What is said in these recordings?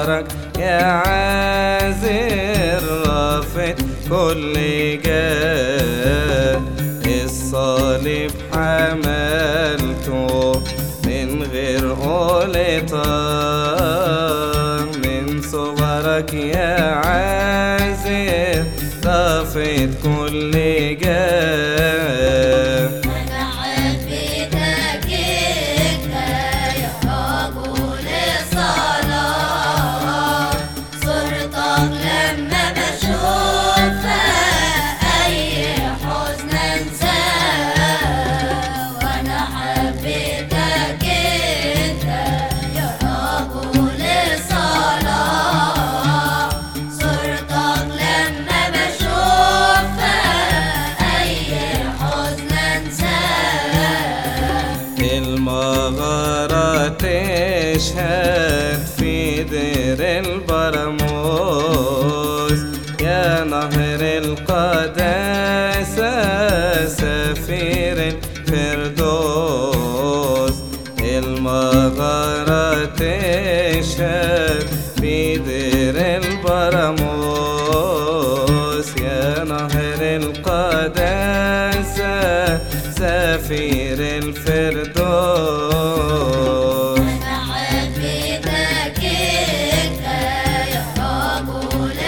صغرك يا عازر رافت كل جاه الصليب حملته من غير قولتان من صغرك يا عازر رافت كل جاه أنا حبيتك أنت يا رجل الصلاة صورتك لما بشوفها أي حزن أنساه وأنا حبيتك أنت يا رجل الصلاة صورتك لما بشوفها أي حزن أنساه المغارة تشهد في دير البرموس يا نهر القداسة سفير الفردوس المغارة تشهد في دير البرموس يا نهر القداسة سفير الفردوس أنا حبيتك أنت يا رجل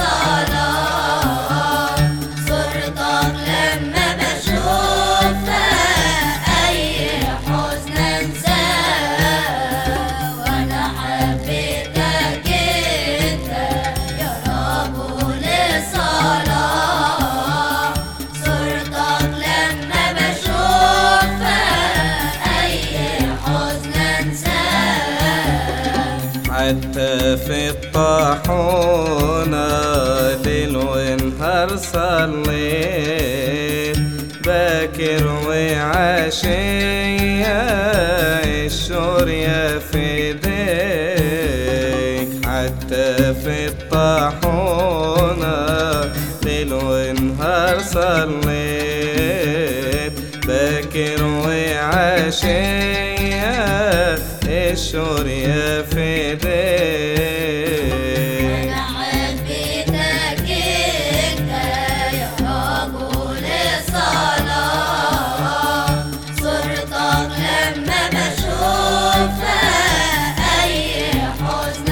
الصلاة صورتك لما بشوفها أي حزن أنساه وأنا حبيتك أنت يا رجل الصلاة صورتك لما بشوفها أي حزن أنساه حتى في الطاحونة ليل ونهار صليت باكر وعشية الشور يا فديك حتى في الطاحونة ليل ونهار صليت باكر وعشية الشور يا فديك أنا حبيتك أنت يا رجل الصلاة صورتك لما بشوفها أي حزن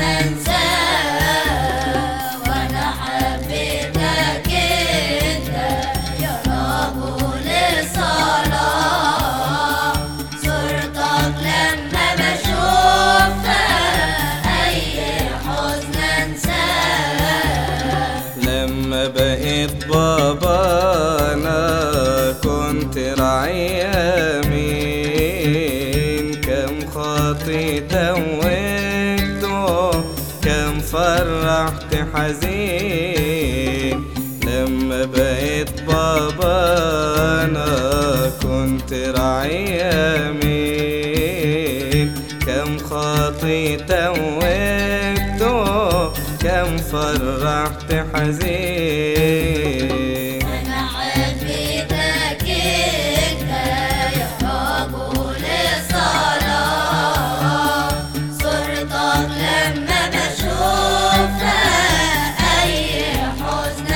أنساه وأنا حبيتك أنت يا رجل الصلاة صورتك لما بشوفها أي حزن أنساه لما بقيت بابانا كنت راعي يمين كم خاطي توجته كم فرحت حزين لما بقيت بابانا كنت راعي يمين كم خاطي توجته كم فرحت حزين أنا حبيتك أنت يا رجل الصلاة صورتك لما بشوفها أي حزن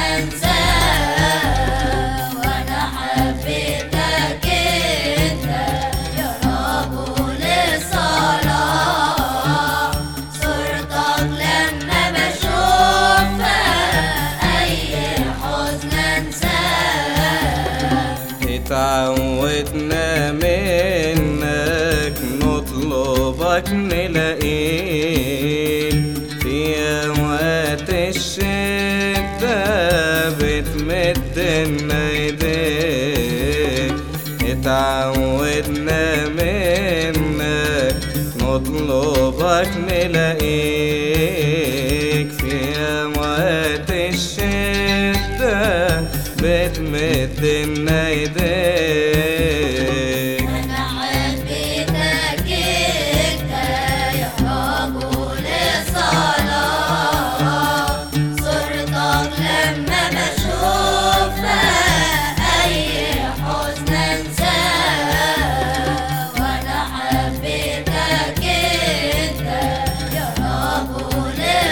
أنساه وأنا حبيتك أنت يا رجل الصلاة صورتك لما بشوفها أي حزن أنساه اتعودنا منك نطلبك نلاقيك في اوقات الشدة بتمد لنا ايديك اتعودنا منك نطلبك نلاقيك في اوقات الشدة بتمد لنا ايديك أنا حبيتك أنت يا رجل الصلاة صورتك لما بشوفها أي حزن أنساه وأنا حبيتك أنت يا رجل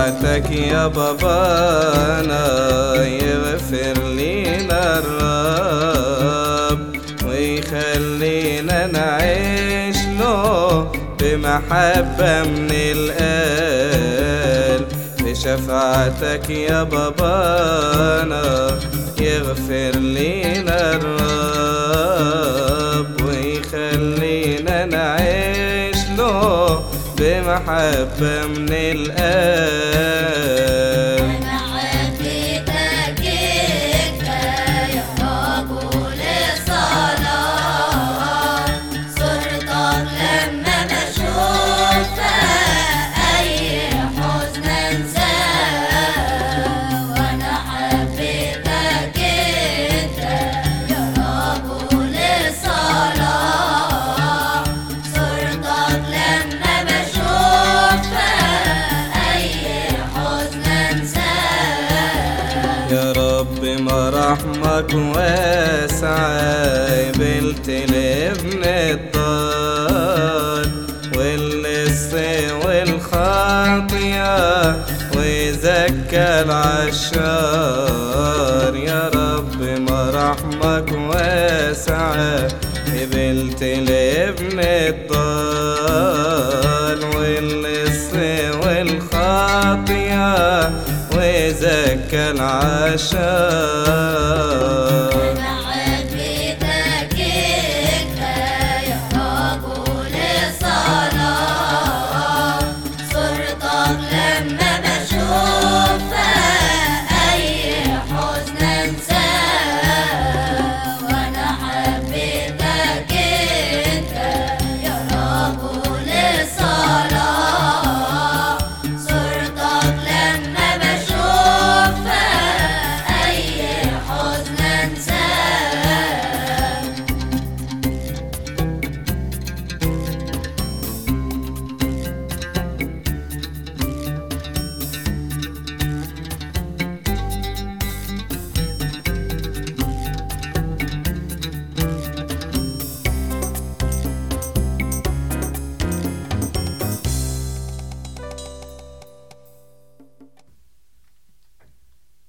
بشفاعتك يا بابانا يغفر لينا الرب ويخلينا نعيش له بمحبة من القلب بشفاعتك يا بابانا يغفر لينا الرب ويخلينا نعيش له بمحبة من القلب محبتك انت يا رجل الصلاة صرتك لما بشوفك اي حزن انساه وانا حبيتك انت يا رجل الصلاة صرتك لما بشوفك اي حزن انساه يا رب مراحمك واسعة قبلت لابن الضال واللص والخاطية وزكى العشار يا رب مراحمك واسعة قبلت لابن الضال واللص والخاطية وزكى العشار